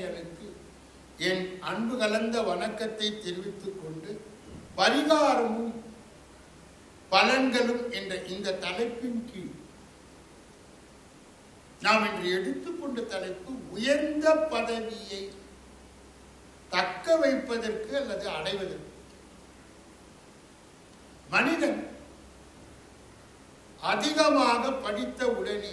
மணிகண்டனுக்கு என் அன்பு கலந்த வணக்கத்தை தெரிவித்துக் கொண்டு பரிகாரமும் பலன்களும் என்ற இந்த தலைப்பின் கீழ் நாம் இன்று எடுத்துக்கொண்ட தலைப்பு உயர்ந்த பதவியை தக்க வைப்பதற்கு அல்லது அடைவதற்கு மனிதன் அதிகமாக படித்த உடனே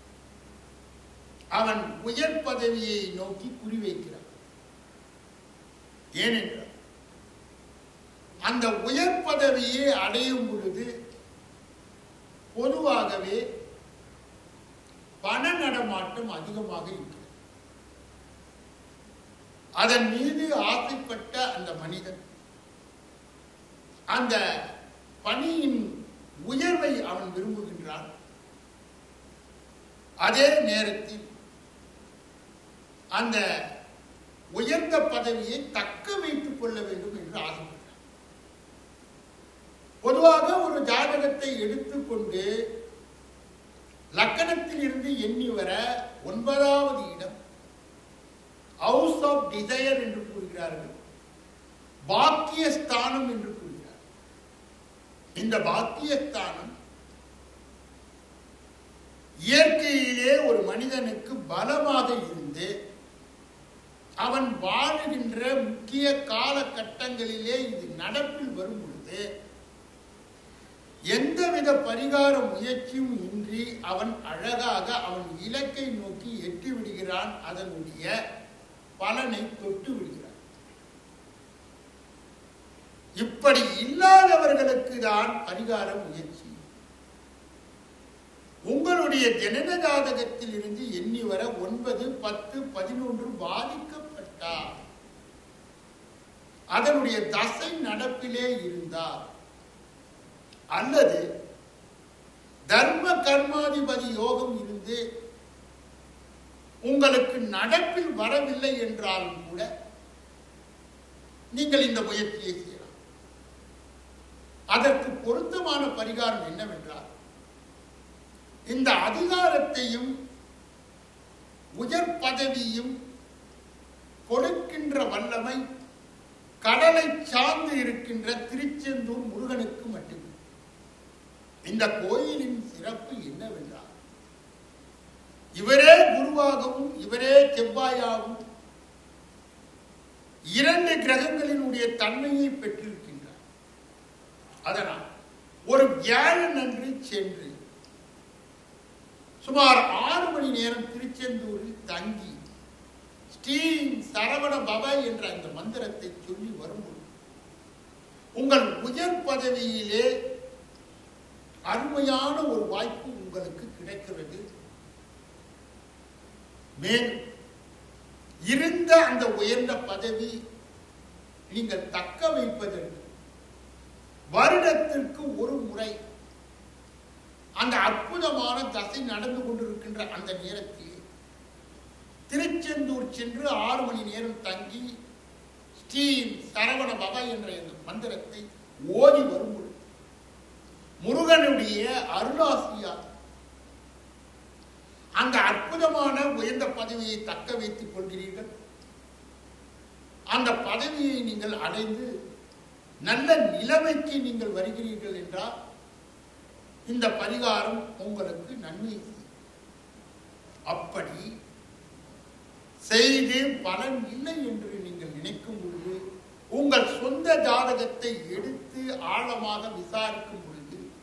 அவன் உயர் பதவியை நோக்கி குறிவைக்கிறான் ஏனென்றால் அந்த உயர் பதவியை அடையும் பொழுது பொதுவாகவே பண நடமாட்டம் அதிகமாக இருக்கிறது அதன் மீது ஆசைப்பட்ட அந்த மனிதன் அந்த பணியின் உயர்வை அவன் விரும்புகின்றான் அதே நேரத்தில் அந்த உயர்ந்த பதவியை தக்க வைத்துக் கொள்ள வேண்டும் என்று ஆசைப்படுறான் பொதுவாக ஒரு ஜாதகத்தை எடுத்துக்கொண்டு லக்கணத்தில் இருந்து எண்ணி வர ஒன்பதாவது இடம் ஹவுஸ் ஆஃப் டிசையர் என்று கூறுகிறார்கள் பாக்கியஸ்தானம் என்று கூறுகிறார் இந்த பாக்கியஸ்தானம் இயற்கையிலே ஒரு மனிதனுக்கு பலமாக இருந்து அவன் வாழுகின்ற முக்கிய காலகட்டங்களிலே இது நடப்பில் வரும் பொழுது எந்தவித பரிகார முயற்சியும் இன்றி அவன் அழகாக அவன் இலக்கை நோக்கி எட்டி விடுகிறான் அதனுடைய பலனை தொட்டு விடுகிறான் இப்படி இல்லாதவர்களுக்கு தான் பரிகார முயற்சி உங்களுடைய ஜனன ஜாதகத்தில் இருந்து எண்ணி வர ஒன்பது பத்து பதினொன்று பாதிக்கப்பட்டார் அதனுடைய தசை நடப்பிலே இருந்தார் அல்லது தர்ம கர்மாதிபதி யோகம் இருந்து உங்களுக்கு நடப்பில் வரவில்லை என்றாலும் கூட நீங்கள் இந்த முயற்சியை செய்யலாம் அதற்கு பொருத்தமான பரிகாரம் என்னவென்றால் இந்த அதிகாரத்தையும் உயர் பதவியும் கொடுக்கின்ற வல்லமை கடலை சார்ந்து இருக்கின்ற திருச்செந்தூர் முருகனுக்கு மட்டுமே இந்த கோயிலின் சிறப்பு என்னவென்றால் இவரே குருவாகவும் இவரே செவ்வாயாகவும் இரண்டு கிரகங்களினுடைய தன்மையை பெற்றிருக்கின்றார் அதனால் ஒரு வியாழன் அன்று சென்று சுமார் ஆறு மணி நேரம் திருச்செந்தூரில் தங்கி ஸ்ரீ சரவண பவ என்ற அந்த மந்திரத்தை சொல்லி வரும்போது உங்கள் உயர் பதவியிலே அருமையான ஒரு வாய்ப்பு உங்களுக்கு கிடைக்கிறது மேலும் இருந்த அந்த உயர்ந்த பதவி நீங்கள் தக்க வைப்பதற்கு வருடத்திற்கு ஒரு முறை அந்த அற்புதமான தசை நடந்து கொண்டிருக்கின்ற அந்த நேரத்தில் திருச்செந்தூர் சென்று ஆறு மணி நேரம் தங்கி ஸ்ரீ சரவண பவ என்ற இந்த மந்திரத்தை ஓதி வரும்பொழுது முருகனுடைய அருளாசியார் அந்த அற்புதமான உயர்ந்த பதவியை தக்க வைத்துக் கொள்கிறீர்கள் அந்த பதவியை நீங்கள் அடைந்து நல்ல நிலைமைக்கு நீங்கள் வருகிறீர்கள் என்றால் இந்த பரிகாரம் உங்களுக்கு நன்மை செய்யும். அப்படி செய்து பலன் இல்லை என்று நீங்கள் நினைக்கும் பொழுது உங்கள் சொந்த ஜாதகத்தை எடுத்து ஆழமாக விசாரிக்கும் பொழுது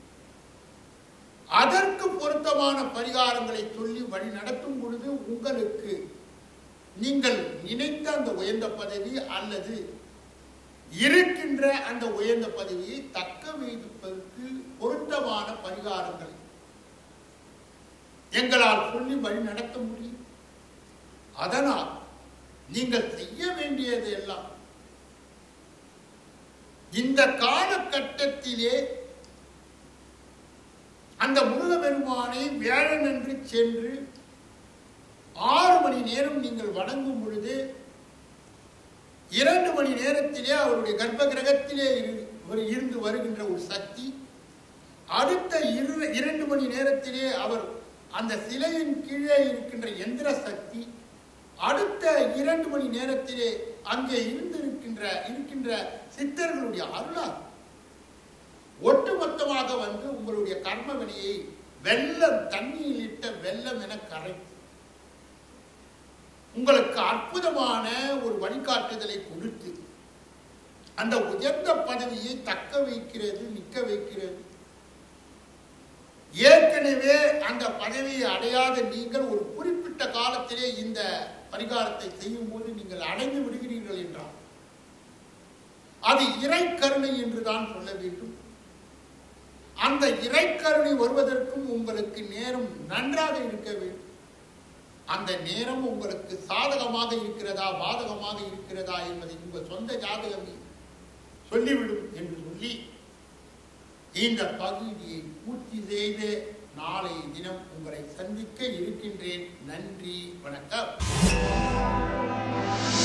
அதற்கு பொருத்தமான பரிகாரங்களை சொல்லி வழி நடத்தும் பொழுது உங்களுக்கு நீங்கள் நினைத்த அந்த உயர்ந்த பதவி அல்லது இருக்கின்ற அந்த உயர்ந்த பதவியை தக்க வைப்பதற்கு பொருத்தமான பரிகாரங்களை எங்களால் சொல்லி வழி நடத்த முடியும் அதனால் நீங்கள் செய்ய வேண்டியது எல்லாம் இந்த காலகட்டத்திலே அந்த முருகபெருமானை வியாழன் என்று சென்று ஆறு மணி நேரம் நீங்கள் வணங்கும் பொழுது இரண்டு மணி நேரத்திலே அவருடைய கர்ப்ப கிரகத்திலே இரு- அவர் இருந்து வருகின்ற ஒரு சக்தி அடுத்த இரு இரண்டு மணி நேரத்திலே அவர் அந்த சிலையின் கீழே இருக்கின்ற எந்திர சக்தி அடுத்த இரண்டு மணி நேரத்திலே அங்கே இருந்திருக்கின்ற இருக்கின்ற சித்தர்களுடைய அருளால் ஒட்டுமொத்தமாக வந்து உங்களுடைய கர்ம வினையை வெள்ளம் தண்ணியில் இட்ட வெள்ளம் என கரைத்து உங்களுக்கு அற்புதமான ஒரு வழிகாட்டுதலை கொடுத்து அந்த உயர்ந்த பதவியை தக்க வைக்கிறது நிற்க வைக்கிறது ஏற்கனவே அந்த பதவியை அடையாத நீங்கள் ஒரு குறிப்பிட்ட காலத்திலே இந்த பரிகாரத்தை செய்யும் போது நீங்கள் அடைந்து விடுகிறீர்கள் என்றால் அது இறைக்கருணை என்றுதான் சொல்ல வேண்டும் அந்த இறைக்கருணை வருவதற்கும் உங்களுக்கு நேரம் நன்றாக இருக்க வேண்டும் அந்த நேரம் உங்களுக்கு சாதகமாக இருக்கிறதா பாதகமாக இருக்கிறதா என்பதை உங்கள் சொந்த ஜாதகமே சொல்லிவிடும் என்று சொல்லி இந்த பகுதியை பூர்த்தி செய்து நாளை தினம் உங்களை சந்திக்க இருக்கின்றேன் நன்றி வணக்கம்